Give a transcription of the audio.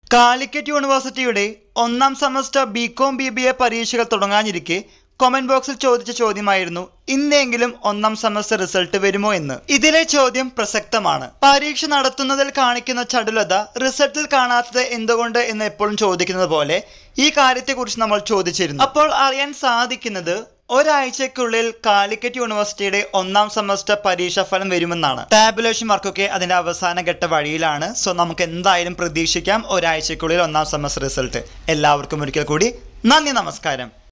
കാലിക്കറ്റ് യൂണിവേഴ്സിറ്റിയുടെ ഒന്നാം semester B com B B A പരീക്ഷകൾ തുടങ്ങാനിരിക്കെ കൊമന്റ് ബോക്സിൽ ചോദിച്ച ചോദ്യമായിരുന്നു ഇന്നെങ്കിലും ഒന്നാം സെമസ്റ്റർ റിസൾട്ട് വരുമോ എന്ന് ഇതിലെ ചോദ്യം പ്രസക്തമാണ് പരീക്ഷ നടത്തുന്നതിൽ കാണിക്കുന്ന ചടുലത റിസൾട്ടിൽ കാണാത്തത് എന്തുകൊണ്ട് എന്ന് എപ്പോഴും ചോദിക്കുന്നത് പോലെ ഈ കാര്യത്തെക്കുറിച്ച് നമ്മൾ ചോദിച്ചിരുന്നു അപ്പോൾ അറിയാൻ സാധിക്കുന്നത് ഒരാഴ്ചക്കുള്ളിൽ കാലിക്കറ്റ് യൂണിവേഴ്സിറ്റിയുടെ ഒന്നാം സെമസ്റ്റർ പരീക്ഷാ ഫലം വരുമെന്നാണ് ടാബുലേഷൻ വർക്കൊക്കെ അതിന്റെ അവസാന ഘട്ട വഴിയിലാണ് സോ നമുക്ക് എന്തായാലും പ്രതീക്ഷിക്കാം ഒരാഴ്ചക്കുള്ളിൽ ഒന്നാം സെമസ്റ്റർ റിസൾട്ട് എല്ലാവർക്കും ഒരിക്കൽ കൂടി നന്ദി നമസ്കാരം